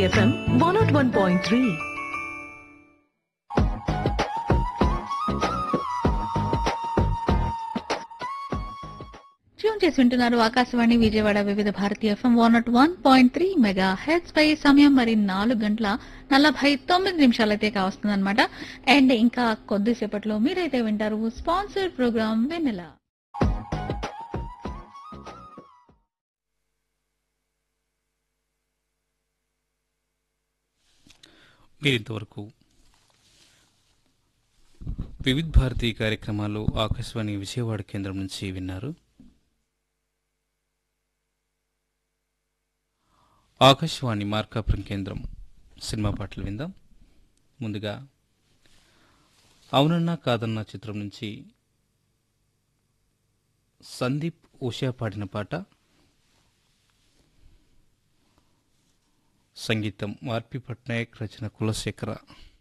FM one nought one point three tune చేసి వింటున్నారు Akashvani Vijayawada Vividh Bharati FM one nought one point three mega heads పై సమయం మరి నాలుగు గంటల నలభై తొమ్మిది నిమిషాలైతే కావస్తుంది అనమాట అండ్ ఇంకా కొద్దిసేపట్లో మీరైతే వింటారు స్పాన్సర్డ్ ప్రోగ్రామ్ వెన్నెల మీరు ఇంతవరకు వివిధ్ భారతి కార్యక్రమాలు ఆకాశవాణి విజయవాడ కేంద్రం నుంచి విన్నారు ఆకాశవాణి మార్కాపురం కేంద్రం సినిమా పాటలు విందాం ముందుగా అవునన్నా కాదన్నా చిత్రం నుంచి సందీప్ ఉషా పాడిన పాట సంగీతం ఆర్పి పట్నాయక్ రచన కులశేఖర